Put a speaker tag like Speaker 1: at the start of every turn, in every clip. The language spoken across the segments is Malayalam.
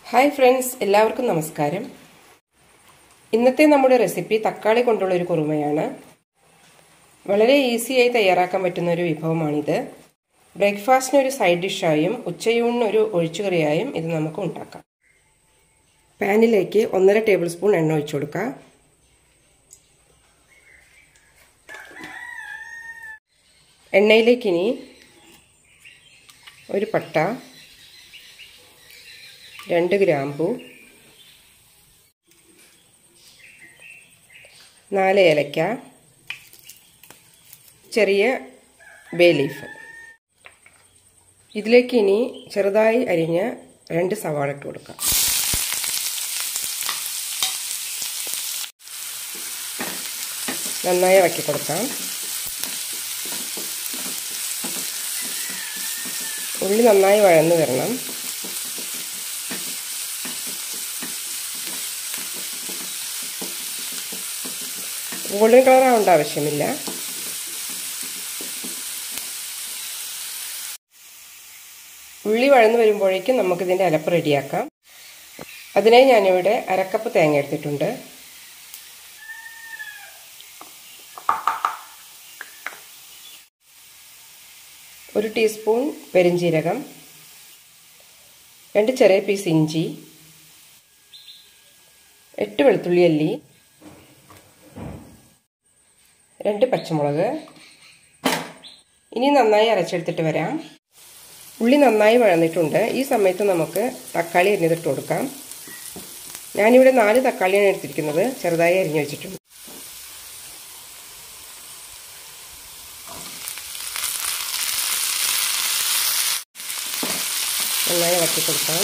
Speaker 1: ഹായ് ഫ്രണ്ട്സ് എല്ലാവർക്കും നമസ്കാരം ഇന്നത്തെ നമ്മുടെ റെസിപ്പി തക്കാളി കൊണ്ടുള്ള ഒരു കുറുമയാണ് വളരെ ഈസിയായി തയ്യാറാക്കാൻ പറ്റുന്ന ഒരു വിഭവമാണിത് ബ്രേക്ക്ഫാസ്റ്റിന് ഒരു സൈഡ് ഡിഷായും ഉച്ചയൂണിന് ഒരു ഒഴിച്ചുകറിയായും ഇത് നമുക്ക് ഉണ്ടാക്കാം പാനിലേക്ക് ഒന്നര ടേബിൾ സ്പൂൺ എണ്ണ ഒഴിച്ചു കൊടുക്കാം എണ്ണയിലേക്ക് ഇനി ഒരു പട്ട രണ്ട് ഗ്രാമ്പു നാല് ഏലക്ക ചെറിയ ബേ ലീഫ് ഇതിലേക്ക് ഇനി ചെറുതായി അരിഞ്ഞ രണ്ട് സവാള ഇട്ട് കൊടുക്കാം നന്നായി ഇളക്കി കൊടുക്കാം ഉള്ളി നന്നായി വഴന്നു വരണം ഗോൾഡൻ കളർ ആവേണ്ട ആവശ്യമില്ല ഉള്ളി വഴന്നു വരുമ്പോഴേക്കും നമുക്കിതിൻ്റെ അലപ്പ് റെഡിയാക്കാം അതിനായി ഞാനിവിടെ അരക്കപ്പ് തേങ്ങ എടുത്തിട്ടുണ്ട് ഒരു ടീസ്പൂൺ പെരിഞ്ജീരകം രണ്ട് ചെറിയ പീസ് ഇഞ്ചി എട്ട് വെളുത്തുള്ളി അല്ലി രണ്ട് പച്ചമുളക് ഇനി നന്നായി അരച്ചെടുത്തിട്ട് വരാം ഉള്ളി നന്നായി വഴന്നിട്ടുണ്ട് ഈ സമയത്ത് നമുക്ക് തക്കാളി അരിഞ്ഞിട്ട് കൊടുക്കാം ഞാനിവിടെ നാല് തക്കാളിയാണ് എടുത്തിരിക്കുന്നത് ചെറുതായി അരിഞ്ഞു വെച്ചിട്ടുണ്ട് നന്നായി ഇളക്കി കൊടുക്കാം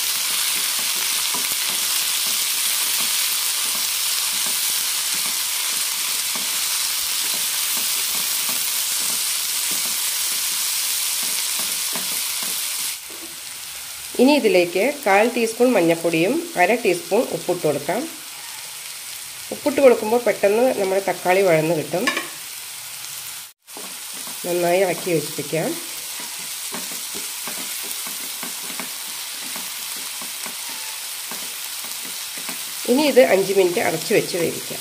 Speaker 1: ഇനി ഇതിലേക്ക് കാൽ ടീസ്പൂൺ മഞ്ഞൾപ്പൊടിയും അര ടീസ്പൂൺ ഉപ്പിട്ട് കൊടുക്കാം ഉപ്പിട്ട് കൊടുക്കുമ്പോൾ പെട്ടെന്ന് നമ്മുടെ തക്കാളി വഴന്ന് കിട്ടും നന്നായി ഇളക്കി യോജിപ്പിക്കാം ഇനി ഇത് അഞ്ച് മിനിറ്റ് അടച്ചു വെച്ച് വേവിക്കാം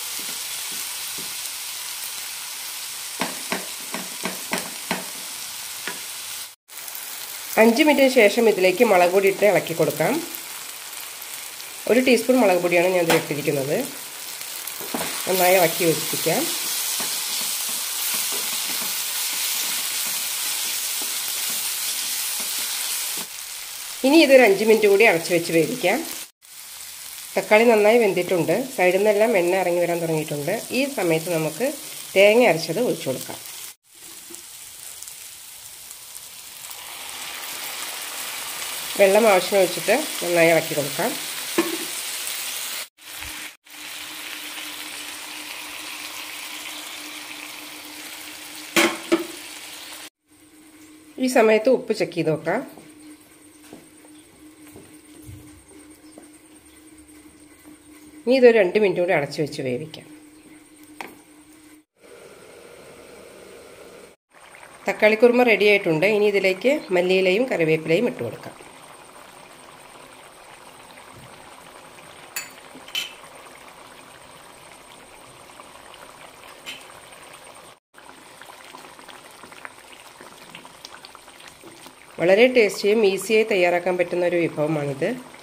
Speaker 1: അഞ്ച് മിനിറ്റിന് ശേഷം ഇതിലേക്ക് മുളക് പൊടി ഇട്ട് ഇളക്കി കൊടുക്കാം ഒരു ടീസ്പൂൺ മുളക് പൊടിയാണ് ഞാൻ ഇതിലിട്ടിരിക്കുന്നത് നന്നായി ഇളക്കി വെച്ചിരിക്കാം ഇനി ഇതൊരു അഞ്ച് മിനിറ്റ് കൂടി അടച്ചു വെച്ച് വേവിക്കാം തക്കാളി നന്നായി വെന്തിട്ടുണ്ട് സൈഡിൽ നിന്നെല്ലാം എണ്ണ ഇറങ്ങി വരാൻ തുടങ്ങിയിട്ടുണ്ട് ഈ സമയത്ത് നമുക്ക് തേങ്ങ അരച്ചത് ഒഴിച്ചു കൊടുക്കാം വെള്ളം ആവശ്യം വെച്ചിട്ട് നന്നായി ഇളക്കി കൊടുക്കാം ഈ സമയത്ത് ഉപ്പ് ചെക്ക് ചെയ്ത് നോക്കാം ഇനി ഇതൊരു രണ്ട് മിനിറ്റ് കൂടി അടച്ചു വെച്ച് വേവിക്കാം തക്കാളിക്കുറുമ റെഡി ആയിട്ടുണ്ട് ഇനി ഇതിലേക്ക് മല്ലിയിലയും കറിവേപ്പിലയും ഇട്ട് കൊടുക്കാം വളരെ ടേസ്റ്റിയും ഈസിയായി തയ്യാറാക്കാൻ പറ്റുന്ന ഒരു വിഭവമാണിത്